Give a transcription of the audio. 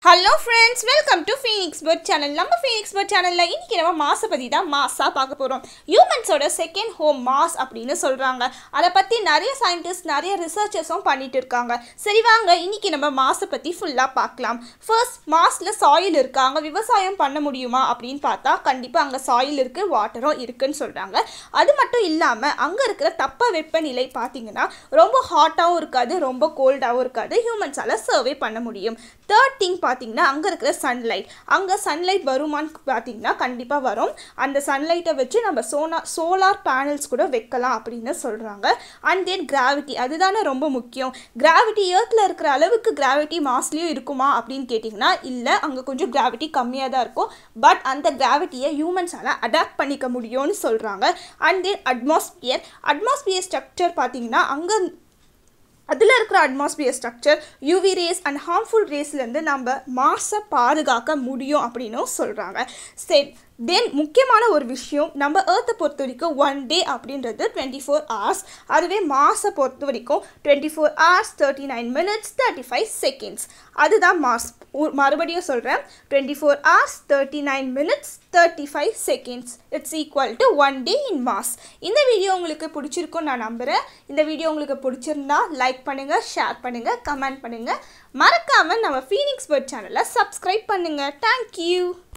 hello friends welcome to Phoenix Bird channel நம்ம Phoenix Bird சேனலில் இன்றைக்கி நம்ம மாஸை பற்றி தான் மாஸாக பார்க்க போகிறோம் ஹியூமன்ஸோட செகண்ட் ஹோம் மாஸ் அப்படின்னு சொல்கிறாங்க அதை பற்றி நிறைய சயின்டிஸ்ட் நிறைய ரிசர்ச்சர்ஸும் பண்ணிட்டு இருக்காங்க சரி வாங்க இன்றைக்கி நம்ம மாஸை பற்றி ஃபுல்லாக பார்க்கலாம் ஃபர்ஸ்ட் மாஸில் சாயில் இருக்காங்க விவசாயம் பண்ண முடியுமா அப்படின்னு பார்த்தா கண்டிப்பாக அங்கே சாயில் இருக்குது வாட்டரும் இருக்குன்னு சொல்கிறாங்க அது மட்டும் இல்லாமல் அங்கே இருக்கிற தப்ப வெப்பநிலை பார்த்தீங்கன்னா ரொம்ப ஹாட்டாகவும் இருக்காது ரொம்ப கோல்டாகவும் இருக்காது ஹியூமன்ஸால் சர்வே பண்ண முடியும் தேர்ட் திங் பார்த்தீங்கன்னா அங்கே இருக்கிற சன்லைட் அங்கே சன்லைட் வருமான்னு பார்த்தீங்கன்னா கண்டிப்பாக வரும் அந்த சன்லைட்டை வச்சு நம்ம சோனா சோலார் பேனல்ஸ் கூட வைக்கலாம் அப்படின்னு சொல்கிறாங்க அண்ட் தென் கிராவிட்டி அதுதானே ரொம்ப முக்கியம் கிராவிட்டி ஏர்த்தில் இருக்கிற அளவுக்கு கிராவிட்டி மாஸ்லேயும் இருக்குமா அப்படின்னு கேட்டிங்கன்னா இல்லை அங்கே கொஞ்சம் கிராவிட்டி கம்மியாக தான் இருக்கும் பட் அந்த கிராவிட்டியை ஹியூமன்ஸால் அடாப்ட் பண்ணிக்க முடியும்னு சொல்கிறாங்க and then atmosphere atmosphere structure பார்த்தீங்கன்னா அங்கே அதில் இருக்கிற atmosphere structure UV rays and harmful ரேஸ்லேருந்து நம்ம மாசை பாதுகாக்க முடியும் அப்படின்னும் சொல்கிறாங்க சரி தென் முக்கியமான ஒரு விஷயம் நம்ம ஏர்த்தை பொறுத்த வரைக்கும் ஒன் டே அப்படின்றது டுவெண்ட்டி ஃபோர் ஹவர்ஸ் அதுவே மாஸை பொறுத்த வரைக்கும் twenty four hours thirty nine minutes thirty five seconds அதுதான் மாஸ் மறுபடியும் சொல்கிறேன் twenty four hours thirty nine minutes thirty five seconds it's equal to one day in Mars இந்த video உங்களுக்கு பிடிச்சிருக்கும் நான் நம்புகிறேன் இந்த வீடியோ உங்களுக்கு பிடிச்சிருந்தா லைக் பண்ணுங்கள் ஷேர் பண்ணுங்கள் கமெண்ட் பண்ணுங்கள் மறக்காமல் நம்ம ஃபீனிக்ஸ் பேர்ட் சேனலை சப்ஸ்கிரைப் பண்ணுங்கள் தேங்க்யூ